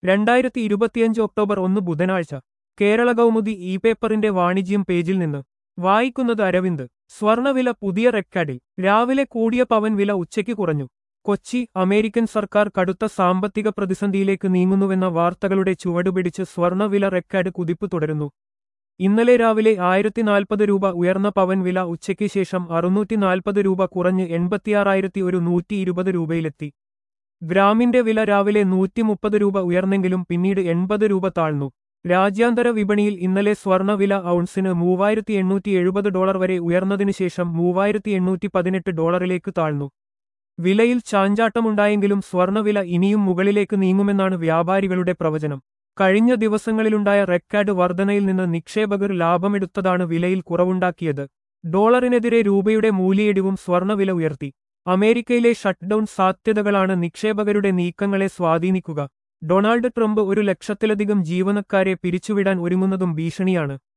രണ്ടായിരത്തി ഇരുപത്തിയഞ്ച് ഒക്ടോബർ ഒന്ന് ബുധനാഴ്ച കേരള കൗമുദി ഇ പേപ്പറിന്റെ വാണിജ്യം പേജിൽ നിന്ന് വായിക്കുന്നത് അരവിന്ദ് സ്വർണവില പുതിയ റെക്കോർഡിൽ രാവിലെ കൂടിയ പവൻ വില ഉച്ചയ്ക്ക് കുറഞ്ഞു കൊച്ചി അമേരിക്കൻ സർക്കാർ കടുത്ത സാമ്പത്തിക പ്രതിസന്ധിയിലേക്ക് നീങ്ങുന്നുവെന്ന വാർത്തകളുടെ ചുവടുപിടിച്ച് സ്വർണവില റെക്കോർഡ് കുതിപ്പ് തുടരുന്നു ഇന്നലെ രാവിലെ ആയിരത്തി നാൽപ്പത് രൂപ ഉയർന്ന പവൻ വില ഉച്ചയ്ക്ക് ശേഷം അറുന്നൂറ്റി നാൽപ്പത് രൂപ കുറഞ്ഞ് എൺപത്തിയാറായിരത്തി ഒരു നൂറ്റി ഇരുപത് രൂപയിലെത്തി ഗ്രാമിന്റെ വില രാവിലെ നൂറ്റി മുപ്പത് രൂപ ഉയർന്നെങ്കിലും പിന്നീട് എൺപത് രൂപ താഴ്ന്നു രാജ്യാന്തര വിപണിയിൽ ഇന്നലെ സ്വർണവില ഔൺസിന് മൂവായിരത്തി എണ്ണൂറ്റി എഴുപത് ഡോളർ വരെ ഉയർന്നതിനു ശേഷം മൂവായിരത്തി എണ്ണൂറ്റി പതിനെട്ട് ഡോളറിലേക്ക് താഴ്ന്നു വിലയിൽ ചാഞ്ചാട്ടമുണ്ടായെങ്കിലും സ്വർണവില ഇനിയും മുകളിലേക്ക് നീങ്ങുമെന്നാണ് വ്യാപാരികളുടെ പ്രവചനം കഴിഞ്ഞ ദിവസങ്ങളിലുണ്ടായ റെക്കോർഡ് വർധനയിൽ നിന്ന് നിക്ഷേപകർ ലാഭമെടുത്തതാണ് വിലയിൽ കുറവുണ്ടാക്കിയത് ഡോളറിനെതിരെ രൂപയുടെ മൂല്യയിടിവും സ്വർണവില ഉയർത്തി അമേരിക്കയിലെ ഷട്ട്ഡൌൺ സാധ്യതകളാണ് നിക്ഷേപകരുടെ നീക്കങ്ങളെ സ്വാധീനിക്കുക ഡൊണാൾഡ് ട്രംപ് ഒരു ലക്ഷത്തിലധികം ജീവനക്കാരെ പിരിച്ചുവിടാൻ ഒരുങ്ങുന്നതും ഭീഷണിയാണ്